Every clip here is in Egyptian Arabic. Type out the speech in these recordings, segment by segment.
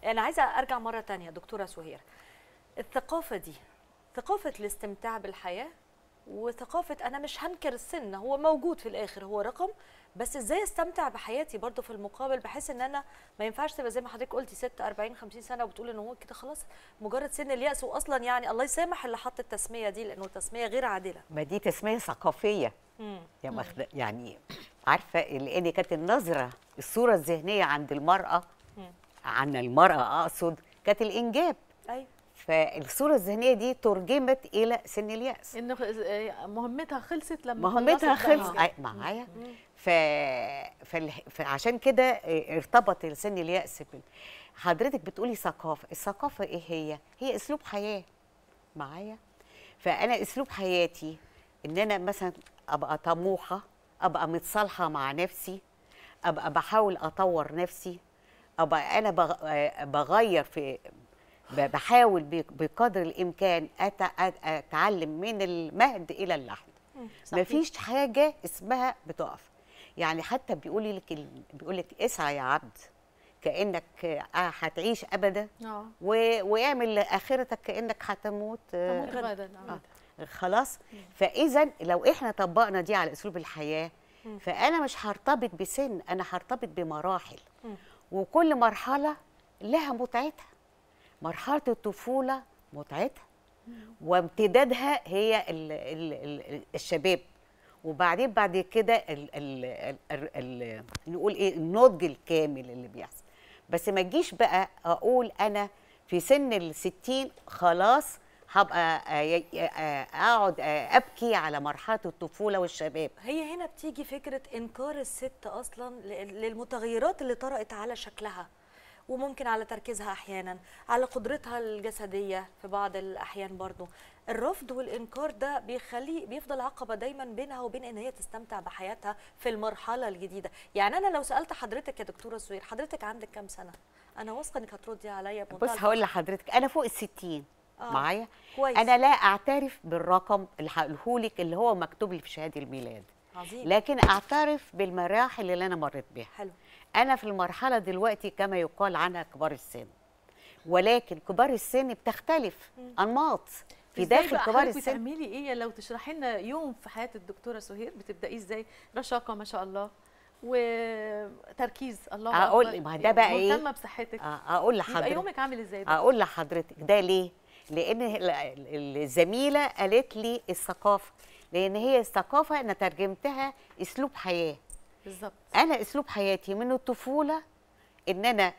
انا عايزه ارجع مره تانية دكتوره سهير الثقافه دي ثقافه الاستمتاع بالحياه وثقافه انا مش هنكر السن هو موجود في الاخر هو رقم بس ازاي استمتع بحياتي برضه في المقابل بحيث ان انا ما ينفعش تبقى زي ما حضرتك قلتي 6 40 50 سنه وبتقول ان هو كده خلاص مجرد سن الياس واصلا يعني الله يسامح اللي حط التسميه دي لانه تسميه غير عادله ما دي تسميه ثقافيه يا مخد... يعني عارفه لان كانت النظره الصوره الذهنيه عند المراه عن المراه اقصد كانت الانجاب ايوه فالصوره الذهنيه دي ترجمت الى سن الياس انه خ- مهمتها خلصت لما مهمتها خلصت خلص بقى. أي- معايا ف... فال... فعشان كده ارتبط سن اليأس بال... حضرتك بتقولي ثقافة الثقافة ايه هي؟ هي اسلوب حياة معايا فانا اسلوب حياتي ان انا مثلا ابقى طموحة ابقى متصالحة مع نفسي ابقى بحاول اطور نفسي ابقى انا بغ... بغير في ب- بحاول ب- بقدر الامكان أت... أت- اتعلم من المهد الى اللحد صحيح. مفيش حاجه اسمها بتقف يعني حتى بيقول لك ال- بيقول لك اسعى يا عبد كانك آه، هتعيش ابدا اه و... واعمل لاخرتك كانك هتموت آه، تموت غدا آه. خلاص فاذا لو احنا طبقنا دي على اسلوب الحياه فانا مش هرتبط بسن انا هرتبط بمراحل وكل مرحله لها متعتها مرحله الطفوله متعتها وامتدادها هي ال ال ال الشباب وبعدين بعد كده ال ال ال ال نقول ايه النضج الكامل اللي بيحصل بس ما تجيش بقى اقول انا في سن الستين خلاص هبقى آه، آه، اقعد آه، ابكي على مرحله الطفوله والشباب هي هنا بتيجي فكرة إنكار الست أصلا ل- للمتغيرات اللي طرأت على شكلها وممكن على تركيزها أحيانا على قدرتها الجسدية في بعض الأحيان برضو الرفض والإنكار ده بيخلي بيفضل عقبة دايما بينها وبين إن هي تستمتع بحياتها في المرحلة الجديدة يعني أنا لو سألت حضرتك يا دكتورة سهير حضرتك عندك كام سنة أنا واثقة إنك هتردي عليا بمنتهى بص هقول الفخر. لحضرتك انا فوق الستين آه، معايا كويس. انا لا اعترف بالرقم اللي هقوله لك اللي هو مكتوب لي في شهاده الميلاد عظيم لكن اعترف بالمراحل اللي انا مريت بيها حلو انا في المرحله دلوقتي كما يقال عنها كبار السن ولكن كبار السن بتختلف انماط في إزاي داخل بقى كبار حضرتك السن بتعملي ايه لو تشرحي لنا يوم في حياه الدكتوره سهير بتبدايه ازاي رشاقه ما شاء الله وتركيز الله أقول- أكبر. ما ده بقى إيه؟ مهتمه بصحتك آه، اقول يبقى لحضرتك يومك عامل ازاي بقى؟ اقول لحضرتك ده ليه لان ال- ال- الزميله قالت لي الثقافه لان هي الثقافه انا ترجمتها اسلوب حياه بالظبط انا اسلوب حياتي من الطفوله ان انا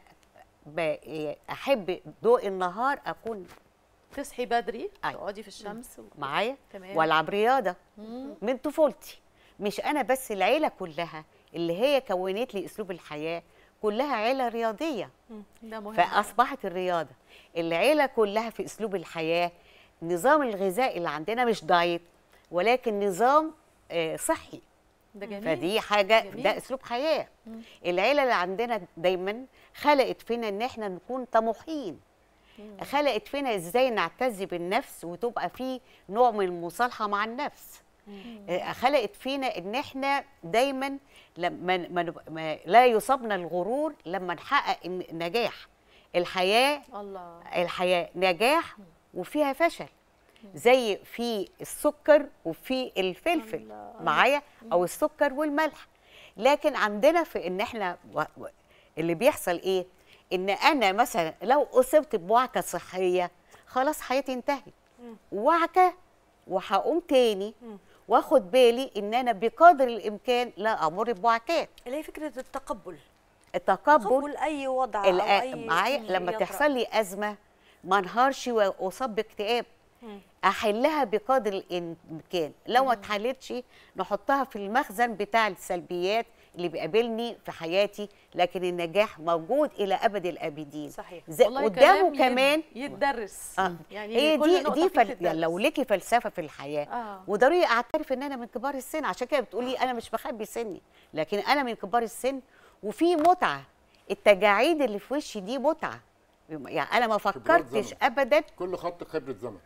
ب- احب ضوء النهار اكون تصحي بدري أيوة. تقعدي في الشمس و... معايا تمام. والعب رياضه مم. من طفولتي مش انا بس العيله كلها اللي هي كونت لي اسلوب الحياه كلها عيله رياضيه ده مهم فاصبحت الرياضه العيله كلها في اسلوب الحياه النظام الغذائي اللي عندنا مش دايت ولكن نظام آه، صحي ده جميل فدي حاجه جميل. ده اسلوب حياه العيله اللي عندنا دايما خلقت فينا ان احنا نكون طموحين خلقت فينا ازاي نعتز بالنفس وتبقى في نوع من المصالحه مع النفس آه، خلقت فينا ان احنا دايما لما ما نب- ما لا يصابنا الغرور لما نحقق الن- النجاح الحياه الله الحياه نجاح وفيها فشل زي في السكر وفي الفلفل الله. معايا او السكر والملح لكن عندنا في ان احنا و- و- اللي بيحصل ايه ان انا مثلا لو اصبت بوعكه صحيه خلاص حياتي انتهت وعكه وهقوم تاني واخد بالي ان انا بقدر الامكان لا امر بوعكات اللي هي فكرة التقبل التقبل تقبل أي وضع أو الآ- أي معايا شيء لما يطرأ. تحصل لي ازمه ما انهارش واصاب باكتئاب احلها بقدر الامكان لو ما اتحلتش نحطها في المخزن بتاع السلبيات اللي بيقابلني في حياتي لكن النجاح موجود الى ابد الابدين صحيح. زي والله قدامه كلام يد- كمان يتدرس آه. يعني هي كل دي نقطة دي فيه فل... تتدرس. يعني لو ليكي فلسفه في الحياه آه. وضروري اعترف ان انا من كبار السن عشان كده بتقولي انا مش بخبي سني لكن انا من كبار السن وفي متعه التجاعيد اللي في وشي دي متعه يعني انا ما خبرات فكرتش زمن. ابدا كل خط خبره زمن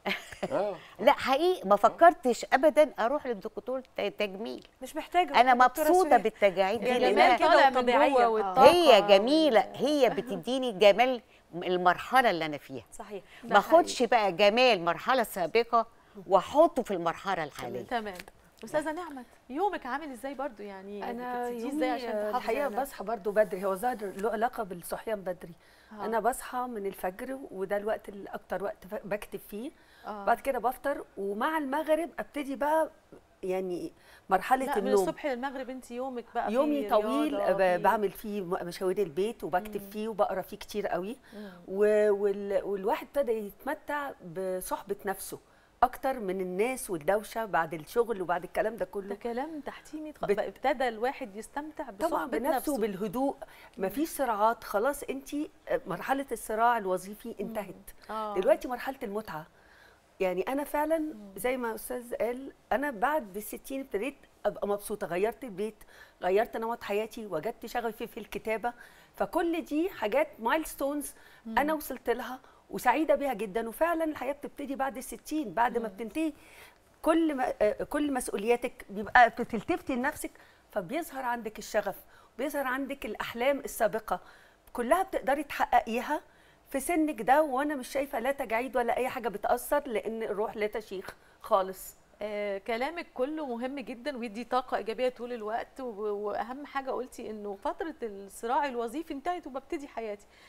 اه لا حقيقي ما فكرتش ابدا اروح لدكتور ت- تجميل مش محتاجه انا دكتورة مبسوطه سهير. بالتجاعيد دي يعني جمال لانها كده طالع من وطبيعية. جوه آه. والطاقه هي جميله هي بتديني جمال المرحله اللي انا فيها صحيح ده ما اخدش بقى جمال مرحله سابقه واحطه في المرحله الحاليه تمام استاذه نعمت يومك عامل ازاي برضو يعني انا بتبتديه يومي ازاي عشان آه، تحافظي الحقيقه على- بصحى برضو بدري هو ظاهر له علاقه بالصحيان بدري آه. انا بصحى من الفجر وده الوقت اللي اكتر وقت ف- بكتب فيه آه. بعد كده بفطر ومع المغرب ابتدي بقى يعني مرحله لا من النوم الصبح للمغرب انت يومك بقى يومي فيه طويل رياضة، ب- فيه- بعمل فيه م- مشاوير البيت وبكتب فيه وبقرا فيه كتير قوي مم. و- وال- والواحد ابتدى يتمتع بصحبه نفسه اكتر من الناس والدوشه بعد الشغل وبعد الكلام ده ده كله كلام تحتيمي تخ- بت- بقى ابتدى الواحد يستمتع طبعا بصحبة بنفسه نفسه وبالهدوء مفيش صراعات خلاص انت مرحله الصراع الوظيفي انتهت آه. دلوقتي مرحله المتعه يعني انا فعلا زي ما استاذ قال انا بعد الستين ابتديت ابقى مبسوطه غيرت البيت غيرت نمط حياتي وجدت شغفي في الكتابه فكل دي حاجات مايلستونز انا وصلت لها وسعيده بيها جدا وفعلا الحياه بتبتدي بعد الستين بعد ما بتنتهي كل ما آه، كل مسؤولياتك بيبقى بتلتفتي لنفسك فبيظهر عندك الشغف بيظهر عندك الاحلام السابقه كلها بتقدري تحققيها في سنك ده وانا مش شايفه لا تجاعيد ولا اي حاجه بتاثر لان الروح لا تشيخ خالص آه كلامك كله مهم جدا ويدي طاقة إيجابية طول الوقت و- وأهم حاجة قلتي إنه فترة الصراع الوظيفي انتهت وببتدي حياتي